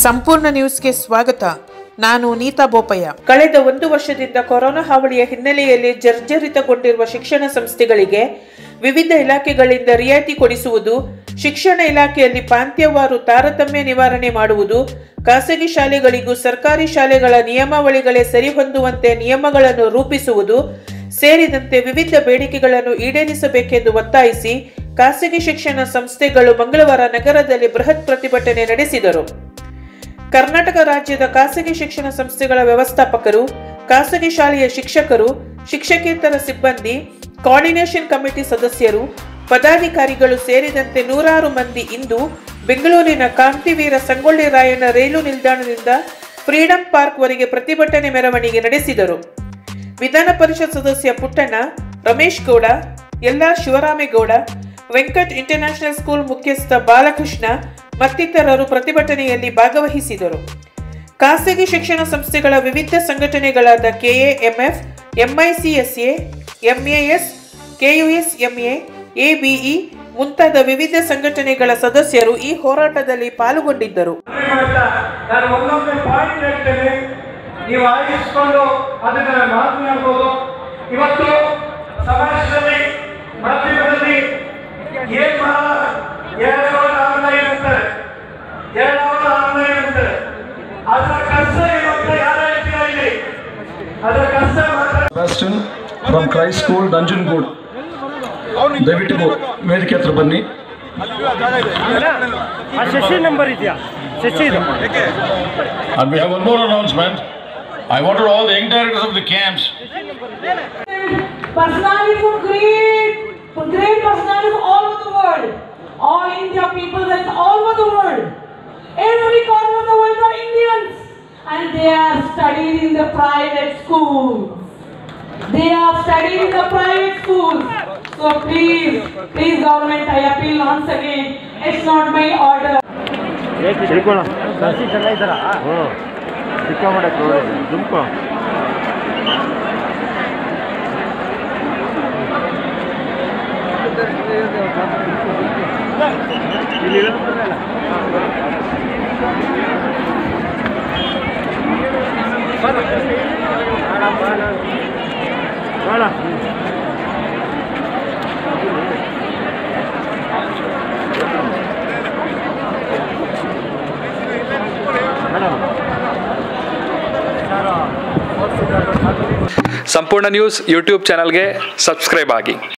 ಸಂಪೂರ್ಣ ನ್ಯೂಸ್ಗೆ ಸ್ವಾಗತ ನಾನು ನೀತಾ ಬೋಪಯ್ಯ ಕಳೆದ ಒಂದು ವರ್ಷದಿಂದ ಕೊರೋನಾ ಹಾವಳಿಯ ಹಿನ್ನೆಲೆಯಲ್ಲಿ ಜರ್ಜರಿತಗೊಂಡಿರುವ ಶಿಕ್ಷಣ ಸಂಸ್ಥೆಗಳಿಗೆ ವಿವಿಧ ಇಲಾಖೆಗಳಿಂದ ರಿಯಾಯಿತಿ ಕೊಡಿಸುವುದು ಶಿಕ್ಷಣ ಇಲಾಖೆಯಲ್ಲಿ ಪ್ರಾಂತ್ಯವಾರು ತಾರತಮ್ಯ ನಿವಾರಣೆ ಮಾಡುವುದು ಖಾಸಗಿ ಶಾಲೆಗಳಿಗೂ ಸರ್ಕಾರಿ ಶಾಲೆಗಳ ನಿಯಮಾವಳಿಗಳೇ ಸರಿಹೊಂದುವಂತೆ ನಿಯಮಗಳನ್ನು ರೂಪಿಸುವುದು ಸೇರಿದಂತೆ ವಿವಿಧ ಬೇಡಿಕೆಗಳನ್ನು ಈಡೇರಿಸಬೇಕೆಂದು ಒತ್ತಾಯಿಸಿ ಖಾಸಗಿ ಶಿಕ್ಷಣ ಸಂಸ್ಥೆಗಳು ಮಂಗಳವಾರ ನಗರದಲ್ಲಿ ಬೃಹತ್ ಪ್ರತಿಭಟನೆ ನಡೆಸಿದರು ಕರ್ನಾಟಕ ರಾಜ್ಯದ ಖಾಸಗಿ ಶಿಕ್ಷಣ ಸಂಸ್ಥೆಗಳ ವ್ಯವಸ್ಥಾಪಕರು ಖಾಸಗಿ ಶಾಲೆಯ ಶಿಕ್ಷಕರು ಶಿಕ್ಷಕೇತರ ಸಿಬ್ಬಂದಿ ಕೋಆರ್ಡಿನೇಷನ್ ಕಮಿಟಿ ಸದಸ್ಯರು ಪದಾಧಿಕಾರಿಗಳು ಸೇರಿದಂತೆ ನೂರಾರು ಮಂದಿ ಇಂದು ಬೆಂಗಳೂರಿನ ಕಾಂತಿವೀರ ಸಂಗೊಳ್ಳಿ ರಾಯಣ್ಣ ರೈಲು ನಿಲ್ದಾಣದಿಂದ ಫ್ರೀಡಂ ಪಾರ್ಕ್ವರೆಗೆ ಪ್ರತಿಭಟನೆ ಮೆರವಣಿಗೆ ನಡೆಸಿದರು ವಿಧಾನ ಪರಿಷತ್ ಸದಸ್ಯ Puttanna Ramesh Gowda LR Shivaramegowda Venkat international school ಮುಖ್ಯಸ್ಥ ಬಾಲಕೃಷ್ಣ ಮತ್ತಿತರರು ಪ್ರತಿಭಟನೆಯಲ್ಲಿ ಭಾಗವಹಿಸಿದರು ಖಾಸಗಿ ಶಿಕ್ಷಣ ಸಂಸ್ಥೆಗಳ ವಿವಿಧ ಸಂಘಟನೆಗಳಾದ ಕೆಎಎಂಎಫ್ ಎಂಐಸಿಎಸ್ಎ ಎಂಎಎಸ್ ಕೆಯುಎಸ್ ಎಂಎ ಎಬಿಇ ಮುಂತಾದ ವಿವಿಧ ಸಂಘಟನೆಗಳ ಸದಸ್ಯರು ಈ ಹೋರಾಟದಲ್ಲಿ ಪಾಲ್ಗೊಂಡಿದ್ದರು ಇವತ್ತ ನಾನು ಒಂದೊಂದೇ ಪಾಯಿಂಟ್ ಹೇಳ್ತೇನೆ ನೀವು ಆಲಿಸಿಕೊಂಡು ಅದನ್ನ ಮಾತನಾಡ್ಬೋದು ಇವತ್ತು ಸಮಾಜದಲ್ಲಿ ಮಾಧ್ಯಮದಲ್ಲಿ ಏನ್ ಮಹಾ ಎರಡು ಅವರ್ ಆನ್ಲೈನ್ ಅಂತಾರೆ ಎರಡು ಅವರ್ ಆನ್ಲೈನ್ ಅಂತಾರೆ ಅದರ ಕಷ್ಟ ಏನು ಅಂತ ಯಾರು ಹೇಳ್ತೀರಾ ಇಲ್ಲಿ ಅದರ ಕಷ್ಟ ಮಾತ್ರ Sebastian from Christ school Nanjangud ದಯವಿಟ್ಟು ವೇದಿಕೆ ಹತ್ರ ಬನ್ನಿ ಆ ಶಶಿ ನಂಬರ್ ಇದೆಯಾ ಶಶಿ ಇದು And we have one more announcement. I wanted all the young directors of the camps personalities of great, great personalities all over the world. All India people and all over the world. Every corner of the world are Indians. And they are studied in the private schools. They are studied in the private schools. So please, please government, I appeal once again. It's not my order. ತಿಳ್ಕೊಳ Shashi ಜನ ಇದ್ದಾರ ಹ್ಞೂ ಸಿಕ್ಕಾಮಡಕ್ಕೆ ದುಮ್ಕೊ ಇಲ್ಲಿ ಬೇಡ ಸಂಪೂರ್ಣ news YouTube ಚಾನಲ್ಗೆ subscribe ಆಗಿ